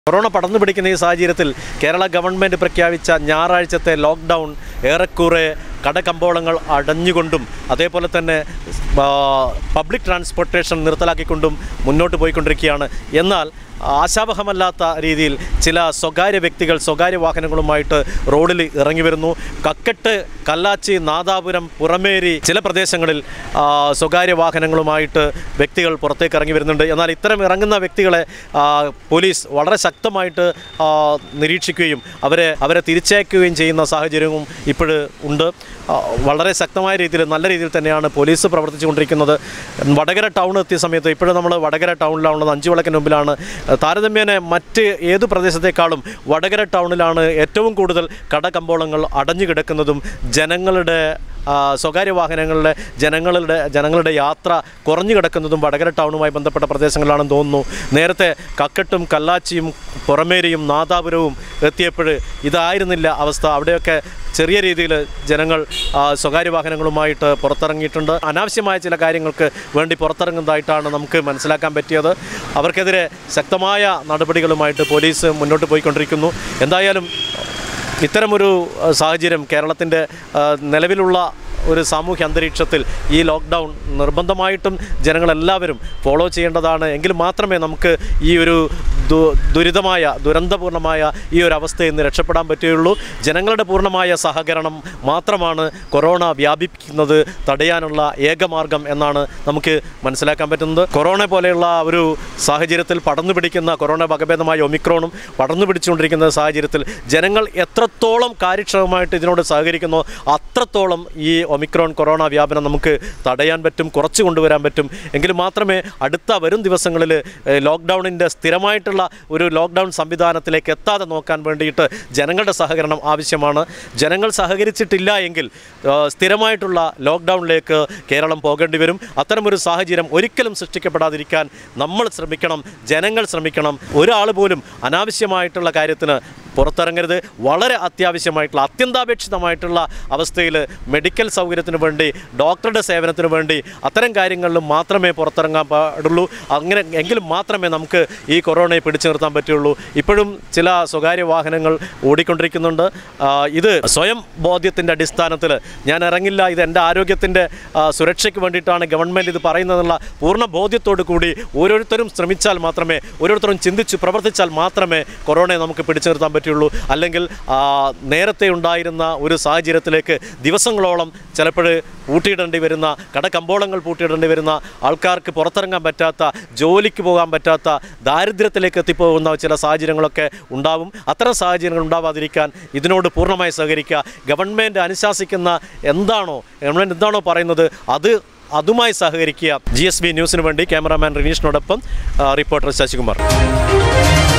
corona പടർന്നു പിടിക്കുന്ന ഈ സാഹചര്യത്തിൽ കേരള ഗവൺമെൻറ് പ്രഖ്യാപിച്ച ഞായറാഴ്ചത്തെ ലോക്ക്ഡൗൺ ഏറെക്കുറെ കടകമ്പോളങ്ങൾ അടഞ്ഞുകൊണ്ടും അതേപോലെ തന്നെ ആ, പബ്ലിക് ട്രാൻസ്പോർട്ടേഷൻ നിർത്തലാക്കിക്കൊണ്ടും മുന്നോട്ട് പോയിക്കൊണ്ടിരിക്കുകയാണ് എന്നാൽ ആശാവഹമല്ലാത്ത രീതിയിൽ ചില സ്വകാര്യ വ്യക്തികൾ സ്വകാര്യ വാഹനങ്ങളുമായിട്ട് റോഡിൽ ഇറങ്ങി വരുന്നു കക്കട്ട് കല്ലാച്ചി നാദാപുരം പുറമേരി ചില പ്രദേശങ്ങളിൽ ആ, സ്വകാര്യ വാഹനങ്ങളുമായിട്ട് വ്യക്തികൾ പുറത്തേക്ക് ഇറങ്ങി വരുന്നുണ്ട് എന്നാൽ ഇത്തരം ഇറങ്ങുന്ന വ്യക്തികളെ ആ, പോലീസ് വളരെ ശക്തമായിട്ട് ആ, നിരീക്ഷിക്കുകയും അവരെ അവരെ തിരിച്ചയക്കുകയും ചെയ്യുന്ന സാഹചര്യവും ഇപ്പോൾ ഉണ്ട് ആ, വളരെ ശക്തമായ രീതിയിൽ നല്ല രീതിയിൽ തന്നെയാണ് പോലീസ് പ്രവർത്തിച്ചുകൊണ്ടിരിക്കുന്നത് വടകര ടൗൺ എത്തിയ സമയത്ത് ഇപ്പോഴും നമ്മൾ വടകര ടൗണിലാണുള്ളത് അഞ്ചു വിളക്കിന് മുമ്പിലാണ് താരതമ്യേന മറ്റ് ഏത് പ്രദേശത്തെക്കാളും വടകര ടൗണിലാണ് ഏറ്റവും കൂടുതൽ കടകമ്പോളങ്ങൾ അടഞ്ഞു കിടക്കുന്നതും ജനങ്ങളുടെ ആ, സ്വകാര്യ വാഹനങ്ങളിലെ ജനങ്ങളുടെ ജനങ്ങളുടെ യാത്ര കുറഞ്ഞു കിടക്കുന്നതും വടകര ടൗണുമായി ബന്ധപ്പെട്ട പ്രദേശങ്ങളിലാണെന്ന് തോന്നുന്നു നേരത്തെ കക്കട്ടും കല്ലാച്ചിയും പുറമേരിയും നാദാപുരവും എത്തിയപ്പോൾ ഇതായിരുന്നില്ല അവസ്ഥ അവിടെയൊക്കെ ചെറിയ രീതിയിൽ ജനങ്ങൾ ആ, സ്വകാര്യ വാഹനങ്ങളുമായിട്ട് പുറത്തിറങ്ങിയിട്ടുണ്ട് അനാവശ്യമായ ചില കാര്യങ്ങൾക്ക് വേണ്ടി പുറത്തിറങ്ങുന്നതായിട്ടാണ് നമുക്ക് മനസ്സിലാക്കാൻ പറ്റിയത് അവർക്കെതിരെ ശക്തമായ നടപടികളുമായിട്ട് പോലീസ് മുന്നോട്ട് പോയിക്കൊണ്ടിരിക്കുന്നു എന്തായാലും ഇത്തരമൊരു അഹ്, സാഹചര്യം കേരളത്തിൻ്റെ അഹ്, നിലവിലുള്ള ഒരു സാമൂഹ്യ അന്തരീക്ഷത്തിൽ ഈ ലോക്ക്ഡൗൺ നിർബന്ധമായിട്ടും ജനങ്ങളെല്ലാവരും ഫോളോ ചെയ്യേണ്ടതാണ് എങ്കിൽ മാത്രമേ നമുക്ക് ഈ ഒരു ദു- ദുരിതമായ ദുരന്തപൂർണമായ ഈ ഒരു അവസ്ഥയിൽ നിന്ന് രക്ഷപ്പെടാൻ പറ്റുകയുള്ളൂ ജനങ്ങളുടെ പൂർണ്ണമായ സഹകരണം മാത്രമാണ് കൊറോണ വ്യാപിക്കുന്നത് തടയാനുള്ള ഏകമാർഗം എന്നാണ് നമുക്ക് മനസ്സിലാക്കാൻ പറ്റുന്നത് കൊറോണ പോലെയുള്ള ഒരു സാഹചര്യത്തിൽ പടർന്നു പിടിക്കുന്ന കൊറോണ വകഭേദമായ ഒമിക്രോണും പടർന്നു പിടിച്ചുകൊണ്ടിരിക്കുന്ന സാഹചര്യത്തിൽ ജനങ്ങൾ എത്രത്തോളം കാര്യക്ഷമമായിട്ട് ഇതിനോട് സഹകരിക്കുന്നോ അത്രത്തോളം ഈ ഒമിക്രോൺ കൊറോണ വ്യാപനം നമുക്ക് തടയാൻ പറ്റും കുറച്ച് കൊണ്ടുവരാൻ പറ്റും എങ്കിൽ മാത്രമേ അടുത്ത വരും ദിവസങ്ങളിൽ ലോക്ക്ഡൗണിൻ്റെ സ്ഥിരമായിട്ടുള്ള ഒരു ലോക്ക്ഡൗൺ സംവിധാനത്തിലേക്ക് എത്താതെ നോക്കാൻ വേണ്ടിയിട്ട് ജനങ്ങളുടെ സഹകരണം ആവശ്യമാണ് ജനങ്ങൾ സഹകരിച്ചിട്ടില്ല എങ്കിൽ ആ, സ്ഥിരമായിട്ടുള്ള ലോക്ക്ഡൗണിലേക്ക് കേരളം പോകേണ്ടി വരും അത്തരമൊരു സാഹചര്യം ഒരിക്കലും സൃഷ്ടിക്കപ്പെടാതിരിക്കാൻ നമ്മൾ ശ്രമിക്കണം ജനങ്ങൾ ശ്രമിക്കണം ഒരാൾ പോലും അനാവശ്യമായിട്ടുള്ള കാര്യത്തിന് പുറത്തിറങ്ങരുത് വളരെ അത്യാവശ്യമായിട്ടുള്ള അത്യന്താപേക്ഷിതമായിട്ടുള്ള അവസ്ഥയിൽ മെഡിക്കൽ സൗകര്യത്തിന് വേണ്ടി ഡോക്ടറുടെ സേവനത്തിന് വേണ്ടി അത്തരം കാര്യങ്ങളിൽ മാത്രമേ പുറത്തിറങ്ങാൻ പാടുള്ളൂ അങ്ങനെ എങ്കിലും മാത്രമേ നമുക്ക് ഈ കൊറോണയെ പിടിച്ചു നിർത്താൻ പറ്റുള്ളൂ ഇപ്പോഴും ചില സ്വകാര്യ വാഹനങ്ങൾ ഓടിക്കൊണ്ടിരിക്കുന്നുണ്ട് ആ, ഇത് സ്വയം ബോധ്യത്തിൻ്റെ അടിസ്ഥാനത്തിൽ ഞാൻ ഇറങ്ങില്ല ഇത് എൻ്റെ ആരോഗ്യത്തിൻ്റെ ആ, സുരക്ഷയ്ക്ക് വേണ്ടിയിട്ടാണ് ഗവൺമെൻറ് ഇത് പറയുന്നതെന്നുള്ള പൂർണ്ണ ബോധ്യത്തോടു കൂടി ഓരോരുത്തരും ശ്രമിച്ചാൽ മാത്രമേ ഓരോരുത്തരും ചിന്തിച്ച് പ്രവർത്തിച്ചാൽ മാത്രമേ കൊറോണയെ നമുക്ക് പിടിച്ചു നിർത്താൻ പറ്റുള്ളൂ അല്ലെങ്കിൽ ആ, നേരത്തെ ഉണ്ടായിരുന്ന ഒരു സാഹചര്യത്തിലേക്ക് ദിവസങ്ങളോളം ചിലപ്പോൾ പൂട്ടിയിടേണ്ടി വരുന്ന കടകമ്പോളങ്ങൾ പൂട്ടിയിടേണ്ടി വരുന്ന ആൾക്കാർക്ക് പുറത്തിറങ്ങാൻ പറ്റാത്ത ജോലിക്ക് പോകാൻ പറ്റാത്ത ദാരിദ്ര്യത്തിലേക്ക് എത്തിപ്പോകുന്ന ചില സാഹചര്യങ്ങളൊക്കെ ഉണ്ടാവും അത്തരം സാഹചര്യങ്ങൾ ഉണ്ടാവാതിരിക്കാൻ ഇതിനോട് പൂർണ്ണമായി സഹകരിക്കുക ഗവൺമെൻറ് അനുശാസിക്കുന്ന എന്താണോ ഗവൺമെൻറ് എന്താണോ പറയുന്നത് അത് അതുമായി സഹകരിക്കുക ജി എസ് ബി ന്യൂസിന് വേണ്ടി ക്യാമറാമാൻ റിനീഷിനോടൊപ്പം ആ, റിപ്പോർട്ടർ ശശികുമാർ